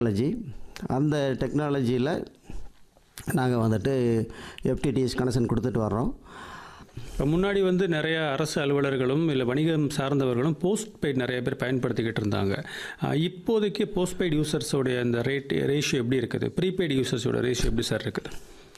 technology அந்த டெக்னாலஜியில் நாங்கள் வந்துட்டு எஃப்டிடிஎஸ் கனெக்ஷன் கொடுத்துட்டு வர்றோம் இப்போ முன்னாடி வந்து நிறைய அரசு அலுவலர்களும் இல்லை வணிகம் சார்ந்தவர்களும் போஸ்ட் பெய்ட் நிறைய பேர் பயன்படுத்திக்கிட்டு இருந்தாங்க அஹ் இப்போதைக்கு போஸ்ட் பெய்ட் யூசர்ஸோடைய அந்த ரேட் ரேஷியோ எப்படி இருக்குது ப்ரீபெய்டு யூசர்ஸோட ரேஷியோ எப்படி சார் இருக்குது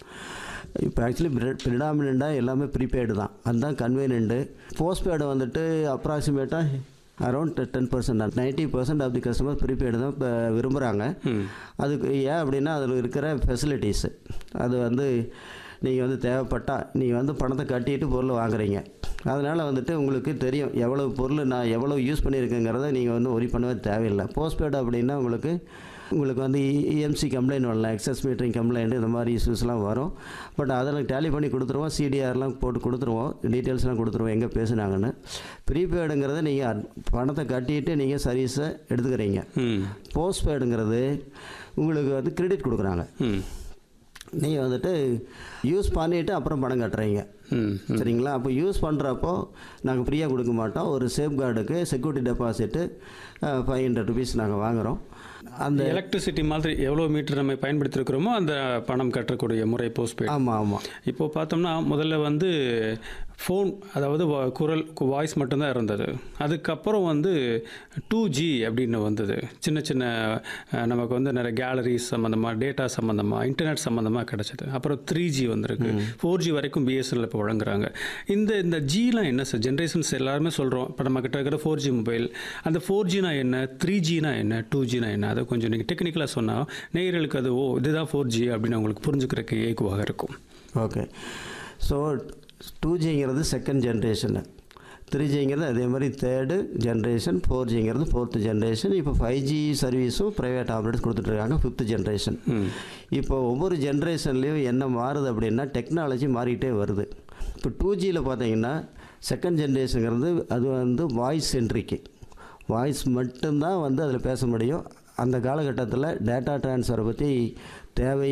இப்போ ஆக்சுவலி ப்ரிடாமினண்ட்டாக எல்லாமே ப்ரீபெய்டு தான் அதுதான் கன்வீனியன்ட்டு போஸ்ட்பெய்டு வந்துட்டு அப்ராக்சிமேட்டாக around ten percent ninety percent of the customer prepaid தான் இப்போ விரும்புகிறாங்க அதுக்கு ஏன் அப்படின்னா அதில் இருக்கிற ஃபெசிலிட்டிஸு அது வந்து நீங்கள் வந்து தேவைப்பட்டால் நீங்கள் வந்து பணத்தை கட்டிட்டு பொருள் வாங்குறீங்க அதனால் வந்துட்டு உங்களுக்கு தெரியும் எவ்வளோ பொருள் நான் எவ்வளோ யூஸ் பண்ணியிருக்கேங்கிறத நீங்கள் வந்து ஒரி பண்ணவே தேவையில்லை போஸ்ட்பெய்டு அப்படின்னா உங்களுக்கு உங்களுக்கு வந்து இஎம்சி கம்ப்ளைண்ட் வரலாம் எக்ஸஸ் மீட்டரிங் கம்ப்ளைண்ட் இந்த மாதிரி இஷ்யூஸ்லாம் வரும் பட் அதெல்லாம் டேலி பண்ணி கொடுத்துருவோம் சிடிஆர்லாம் போட்டு கொடுத்துருவோம் டீட்டெயில்ஸ்லாம் கொடுத்துருவோம் எங்கே பேசுனாங்கன்னு ப்ரீபெய்டுங்கிறத நீங்கள் பணத்தை கட்டிட்டு நீங்கள் சர்வீஸை எடுத்துக்கிறீங்க ம் போஸ்ட்பெய்டுங்கிறது உங்களுக்கு வந்து கிரெடிட் கொடுக்குறாங்க ம் நீங்கள் வந்துட்டு யூஸ் பண்ணிவிட்டு அப்புறம் பணம் கட்டுறீங்க ம் சரிங்களா அப்போ யூஸ் பண்ணுறப்போ நாங்கள் ஃப்ரீயாக கொடுக்க மாட்டோம் ஒரு சேஃப் கார்டுக்கு security deposit five hundred rupees நாங்கள் வாங்குகிறோம் அந்த எலக்ட்ரிசிட்டி மாதிரி எவ்வளோ மீட்டர் நம்ம பயன்படுத்திருக்கிறோமோ அந்த பணம் கட்டக்கூடிய முறை போஸ்ட் பெய்ட் ஆமாம் ஆமாம் இப்போ பார்த்தோம்னா முதல்ல வந்து ஃபோன் அதாவது வா- குரல் வாய்ஸ் மட்டும்தான் இருந்தது அதுக்கப்புறம் வந்து டூ ஜி அப்படின்னு வந்தது சின்ன சின்ன அஹ், நமக்கு வந்து நிறைய கேலரிஸ் சம்மந்தமாக டேட்டா சம்மந்தமாக இன்டர்நெட் சம்மந்தமாக கிடச்சிது அப்புறம் த்ரீ ஜி வந்திருக்கு ஃபோர் ஜி வரைக்கும் பிஎஸ்என்எல் இப்போ வழங்குறாங்க இந்த இந்த ஜிலாம் என்ன சார் ஜென்ரேஷன்ஸ் எல்லாருமே சொல்கிறோம் இப்போ நம்ம கிட்ட இருக்கிற ஃபோர் ஜி மொபைல் அந்த ஃபோர் ஜினா என்ன த்ரீ ஜினா என்ன டூ ஜினா என்ன அதை கொஞ்சம் நீங்கள் டெக்னிக்கலாக சொன்னால் நேயர்களுக்கு அது ஓ இதுதான் ஃபோர் ஜி அப்படின்னு அவங்களுக்கு புரிஞ்சுக்கிறதுக்கு ஏக்குவாக இருக்கும் ஓகே ஸோ டூ ஜிங்கிறது செகண்ட் ஜென்ரேஷனு த்ரீ ஜிங்கிறது அதே மாதிரி தேர்டு ஜென்ரேஷன் ஃபோர் ஜிங்கிறது ஃபோர்த்து ஜென்ரேஷன் இப்போ ஃபைவ் ஜி சர்வீஸும் ப்ரைவேட் ஆப்ரேட்டர்ஸ் கொடுத்துட்ருக்காங்க ஃபிஃப்த் ஜென்ரேஷன் இப்போ ஒவ்வொரு ஜென்ரேஷன்லேயும் என்ன மாறுது அப்படின்னா டெக்னாலஜி மாறிக்கிட்டே வருது இப்போ டூ ஜியில் பார்த்தீங்கன்னா செகண்ட் ஜென்ரேஷனுங்கிறது அது வந்து வாய்ஸ் சென்ட்ரிக்கு வாய்ஸ் மட்டும்தான் வந்து அதில் பேச முடியும் அந்த காலகட்டத்தில் டேட்டா ட்ரான்ஸ்ஃபரை பற்றி தேவை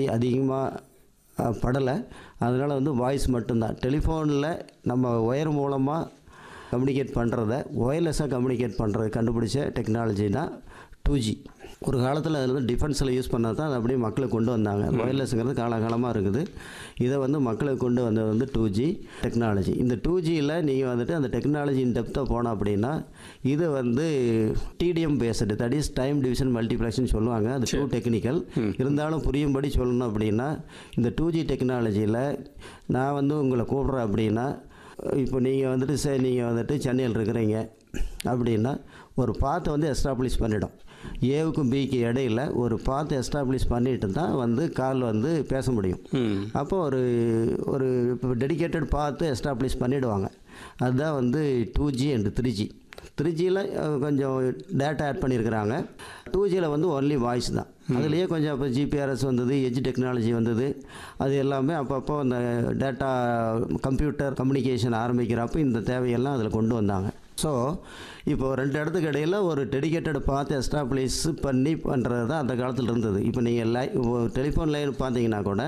அதிகமாக படலை அதனால் வந்து வாய்ஸ் மட்டும்தான் டெலிஃபோனில் நம்ம ஒயர் மூலமாக கம்யூனிகேட் பண்ணுறத ஒயர்லெஸ்ஸாக கம்யூனிகேட் பண்ணுறது கண்டுபிடிச்ச டெக்னாலஜி தான் டூ ஜி ஒரு காலத்தில் அதில் வந்து டிஃபென்ஸில் யூஸ் பண்ணது தான் அது அப்படியே மக்களுக்கு கொண்டு வந்தாங்க ஒயர்லெஸ்ங்கிறது காலகாலமாக இருக்குது இதை வந்து மக்களுக்கு கொண்டு வந்தது வந்து டூ ஜி டெக்னாலஜி இந்த டூ ஜியில் நீங்கள் வந்துட்டு அந்த டெக்னாலஜியின் டெப்த்தாக போனோம் அப்படின்னா இது வந்து TDM based that is time division multiplexing சொல்லுவாங்க அது டூ டெக்னிக்கல் இருந்தாலும் புரியும்படி சொல்லணும் அப்படின்னா இந்த டூ ஜி டெக்னாலஜியில் நான் வந்து உங்களை கூப்பிட்றேன் அப்படின்னா இப்போ நீங்கள் வந்துட்டு சரி நீங்கள் வந்துட்டு சென்னையில் இருக்கிறீங்க அப்படின்னா ஒரு பாத்தை வந்து எஸ்டாப்ளிஷ் பண்ணிடும் ஏவுக்கும் பிக்கு இடையில ஒரு பாத்தை எஸ்டாப்ளிஷ் பண்ணிட்டு தான் வந்து கால் வந்து பேச முடியும் ம் அப்போ ஒரு ஒரு இப்போ டெடிகேட்டட் பார்த்து எஸ்டாப்ளிஷ் பண்ணிவிடுவாங்க அதுதான் வந்து two G and three G three ஜியில் கொஞ்சம் டேட்டா ஆட் பண்ணியிருக்கிறாங்க டூ ஜியில் வந்து ஒன்லி வாய்ஸ் தான் அதுலேயே கொஞ்சம் இப்போ ஜிபிஆர்எஸ் வந்தது எஜ் டெக்னாலஜி வந்தது அது எல்லாமே அப்பப்போ அந்த டேட்டா கம்ப்யூட்டர் கம்யூனிகேஷன் ஆரம்பிக்கிறப்போ இந்த தேவையெல்லாம் அதில் கொண்டு வந்தாங்க ஸோ இப்போ ரெண்டு இடத்துக்கு இடையில் ஒரு டெடிகேட்டட் பார்த்து எஸ்டாப்ளிஷ் பண்ணி பண்ணுறது தான் அந்த காலத்தில் இருந்தது இப்போ நீங்கள் லை டெலிஃபோன் லைன் பார்த்தீங்கன்னா கூட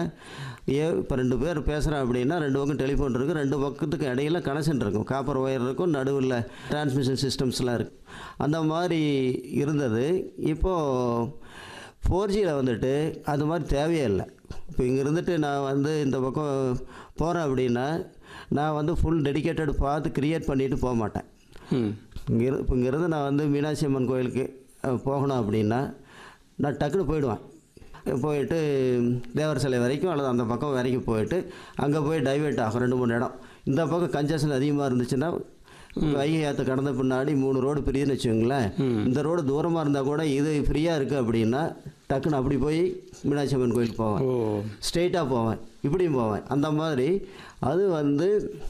ஏ இப்போ ரெண்டு பேர் பேசுகிறோம் அப்படின்னா ரெண்டு பக்கம் டெலிஃபோன் இருக்குது ரெண்டு பக்கத்துக்கு இடையில கனெக்ஷன் இருக்கும் காப்பர் ஒயர் இருக்கும் நடுவில் டிரான்ஸ்மிஷன் சிஸ்டம்ஸ்லாம் இருக்குது அந்த மாதிரி இருந்தது இப்போது ஃபோர் ஜியில் வந்துட்டு அது மாதிரி தேவையே இல்லை இப்போ இங்கே இருந்துட்டு நான் வந்து இந்த பக்கம் போகிறேன் அப்படின்னா நான் வந்து ஃபுல் டெடிகேட்டட் பார்த்து க்ரியேட் பண்ணிட்டு போக மாட்டேன் ம் இங்கே இரு இப்போ இங்கேருந்து நான் வந்து மீனாட்சி அம்மன் கோயிலுக்கு அஹ், போகணும் அப்படின்னா நான் டக்குன்னு போயிடுவேன் போயிட்டு தேவர் சிலை வரைக்கும் அல்லது அந்த பக்கம் வரைக்கும் போயிட்டு அங்கே போய் டைவர்ட் ஆகும் ரெண்டு மூணு இடம் இந்த பக்கம் கன்ஜெஷன் அதிகமாக இருந்துச்சுன்னா வைகை ஆற்று கடந்த பின்னாடி மூணு ரோடு பிரியுதுன்னு வச்சுக்கோங்களேன் இந்த ரோடு தூரமாக இருந்தால் கூட இது ஃப்ரீயாக இருக்குது அப்படின்னா டக்குன்னு அப்படி போய் மீனாட்சி அம்மன் கோயிலுக்கு போவேன் ஓ ஸ்ட்ரெயிட்டாக போவேன் இப்படியும் போவேன் அந்த மாதிரி அது வந்து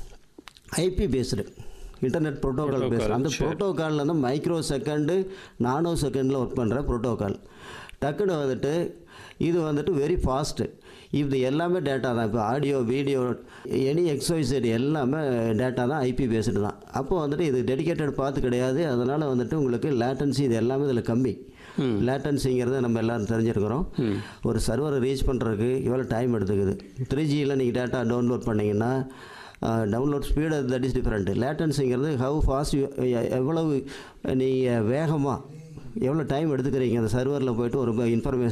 IP based internet protocol based அந்த ப்ரோட்டோகாலில் வந்து மைக்ரோ செகண்டு நானோ செகண்டில் ஒர்க் பண்ணுற ப்ரோட்டோகால் டக்குன்னு வந்துட்டு இது வந்துட்டு வெரி ஃபாஸ்ட்டு இது எல்லாமே டேட்டா தான் இப்போ ஆடியோ வீடியோ எனி எக்ஸைசைடு எல்லாமே டேட்டா தான் ஐபி பேஸ்டு தான் அப்போ வந்துட்டு இது டெடிகேட்டட் பார்த்து கிடையாது அதனால் வந்துட்டு உங்களுக்கு லேட்டன்சி இது எல்லாமே இதில் கம்மி லேட்டன்சிங்கிறத நம்ம எல்லாரும் தெரிஞ்சிருக்கிறோம் ஒரு சர்வரை ரீச் பண்ணுறதுக்கு எவ்வளோ டைம் எடுத்துக்குது த்ரீ ஜியில் நீங்கள் டேட்டா டவுன்லோட் பண்ணிங்கன்னா download speed that is different லேட்டன்சிங்கிறது ஹவு ஃபாஸ்ட் எவ்வளவு நீங்கள் வேகமாக எவ்வளோ டைம் எடுத்துக்கிறீங்க அந்த சர்வரில் போயிட்டு ஒரு இன்ஃபர்மேஷன்